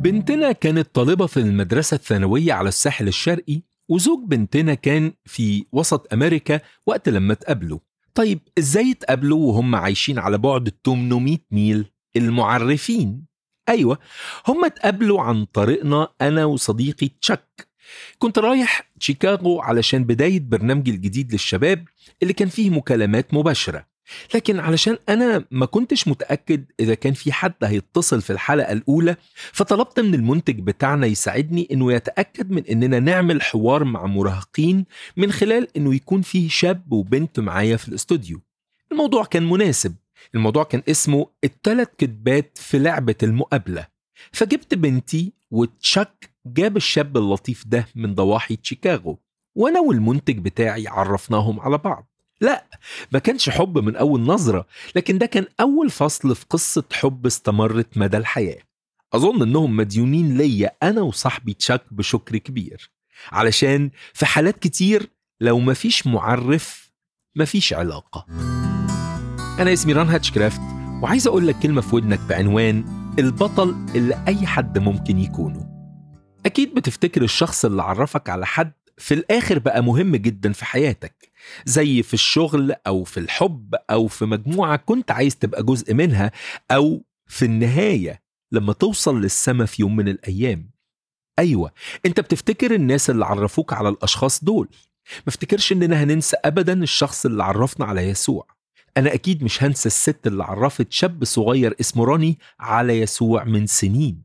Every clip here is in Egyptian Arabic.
بنتنا كانت طالبة في المدرسة الثانوية على الساحل الشرقي وزوج بنتنا كان في وسط أمريكا وقت لما اتقابلوا طيب ازاي اتقابلوا وهم عايشين على بعد 800 ميل المعرفين ايوه هم اتقابلوا عن طريقنا انا وصديقي تشاك كنت رايح شيكاغو علشان بداية برنامجي الجديد للشباب اللي كان فيه مكالمات مباشرة لكن علشان أنا ما كنتش متأكد إذا كان في حد هيتصل في الحلقة الأولى فطلبت من المنتج بتاعنا يساعدني إنه يتأكد من إننا نعمل حوار مع مراهقين من خلال إنه يكون فيه شاب وبنت معايا في الاستوديو الموضوع كان مناسب الموضوع كان اسمه التلات كتبات في لعبة المقابلة فجبت بنتي وتشاك جاب الشاب اللطيف ده من ضواحي شيكاغو وانا والمنتج بتاعي عرفناهم على بعض لا ما كانش حب من اول نظره لكن ده كان اول فصل في قصه حب استمرت مدى الحياه اظن انهم مديونين ليا انا وصاحبي تشاك بشكر كبير علشان في حالات كتير لو مفيش معرف مفيش علاقه انا اسمي ران هاتشكرافت وعايز اقول لك كلمه في ودنك بعنوان البطل اللي اي حد ممكن يكونه أكيد بتفتكر الشخص اللي عرفك على حد في الآخر بقى مهم جدا في حياتك زي في الشغل أو في الحب أو في مجموعة كنت عايز تبقى جزء منها أو في النهاية لما توصل للسما في يوم من الأيام أيوة أنت بتفتكر الناس اللي عرفوك على الأشخاص دول ما افتكرش إننا هننسى أبدا الشخص اللي عرفنا على يسوع أنا أكيد مش هنسى الست اللي عرفت شاب صغير اسمه روني على يسوع من سنين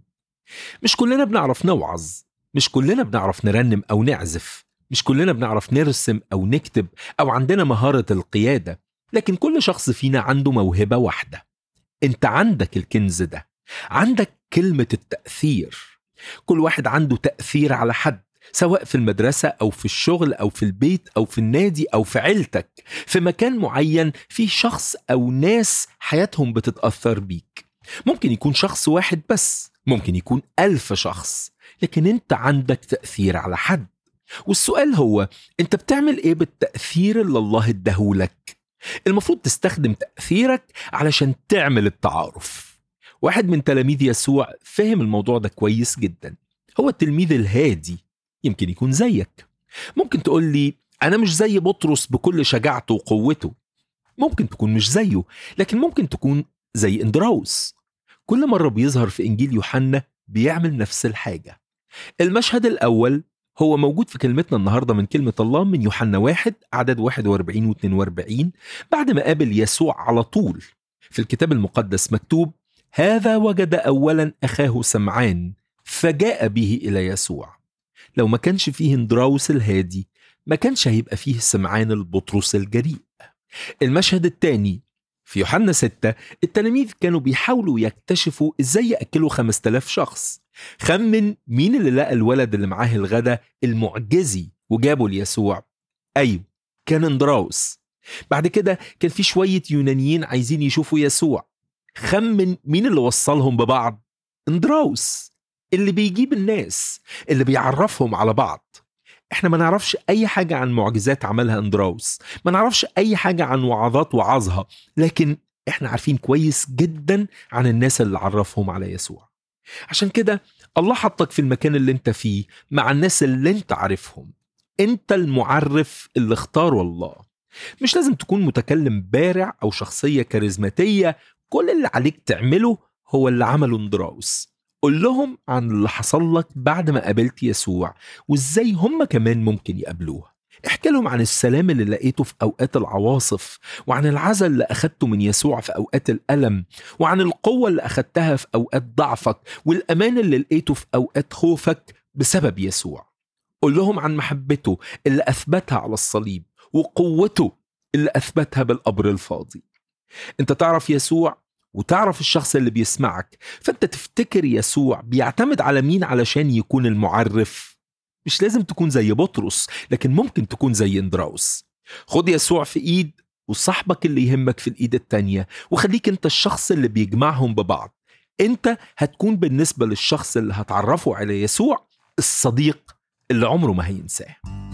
مش كلنا بنعرف نوعظ مش كلنا بنعرف نرنم أو نعزف مش كلنا بنعرف نرسم أو نكتب أو عندنا مهارة القيادة لكن كل شخص فينا عنده موهبة واحدة انت عندك الكنز ده عندك كلمة التأثير كل واحد عنده تأثير على حد سواء في المدرسة أو في الشغل أو في البيت أو في النادي أو في عيلتك في مكان معين في شخص أو ناس حياتهم بتتأثر بيك ممكن يكون شخص واحد بس ممكن يكون ألف شخص لكن أنت عندك تأثير على حد والسؤال هو أنت بتعمل إيه بالتأثير اللي الله اداهولك المفروض تستخدم تأثيرك علشان تعمل التعارف واحد من تلاميذ يسوع فهم الموضوع ده كويس جدا هو التلميذ الهادي يمكن يكون زيك ممكن تقول لي أنا مش زي بطرس بكل شجاعته وقوته ممكن تكون مش زيه لكن ممكن تكون زي اندراوس كل مرة بيظهر في إنجيل يوحنا بيعمل نفس الحاجة المشهد الأول هو موجود في كلمتنا النهاردة من كلمة الله من يوحنا واحد عدد 41 و 42 بعد ما قابل يسوع على طول في الكتاب المقدس مكتوب هذا وجد أولا أخاه سمعان فجاء به إلى يسوع لو ما كانش فيه اندراوس الهادي ما كانش هيبقى فيه سمعان البطرس الجريء المشهد الثاني في يوحنا 6 التلاميذ كانوا بيحاولوا يكتشفوا ازاي ياكلوا 5000 شخص خمن مين اللي لقى الولد اللي معاه الغدا المعجزي وجابه ليسوع ايوه كان اندراوس بعد كده كان في شويه يونانيين عايزين يشوفوا يسوع خمن مين اللي وصلهم ببعض اندراوس اللي بيجيب الناس اللي بيعرفهم على بعض احنا ما نعرفش اي حاجة عن معجزات عملها اندراوس ما نعرفش اي حاجة عن وعظات وعظها لكن احنا عارفين كويس جدا عن الناس اللي عرفهم على يسوع عشان كده الله حطك في المكان اللي انت فيه مع الناس اللي انت عارفهم انت المعرف اللي اختاره الله مش لازم تكون متكلم بارع او شخصية كاريزماتية كل اللي عليك تعمله هو اللي عمله اندراوس قول لهم عن اللي حصل لك بعد ما قابلت يسوع وازاي هم كمان ممكن يقابلوه احكي لهم عن السلام اللي لقيته في اوقات العواصف وعن العزل اللي اخدته من يسوع في اوقات الالم وعن القوه اللي اخدتها في اوقات ضعفك والامان اللي لقيته في اوقات خوفك بسبب يسوع قول لهم عن محبته اللي اثبتها على الصليب وقوته اللي اثبتها بالقبر الفاضي انت تعرف يسوع وتعرف الشخص اللي بيسمعك فانت تفتكر يسوع بيعتمد على مين علشان يكون المعرف مش لازم تكون زي بطرس لكن ممكن تكون زي اندراوس خد يسوع في ايد وصاحبك اللي يهمك في الايد التانية وخليك انت الشخص اللي بيجمعهم ببعض انت هتكون بالنسبة للشخص اللي هتعرفه على يسوع الصديق اللي عمره ما هينساه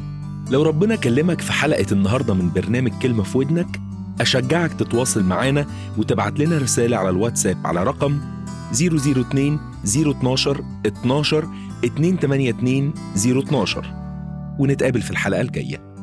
لو ربنا كلمك في حلقة النهاردة من برنامج كلمة في ودنك أشجعك تتواصل معانا وتبعت لنا رسالة على الواتساب على رقم 002 012 12 282 012 ونتقابل في الحلقة الجاية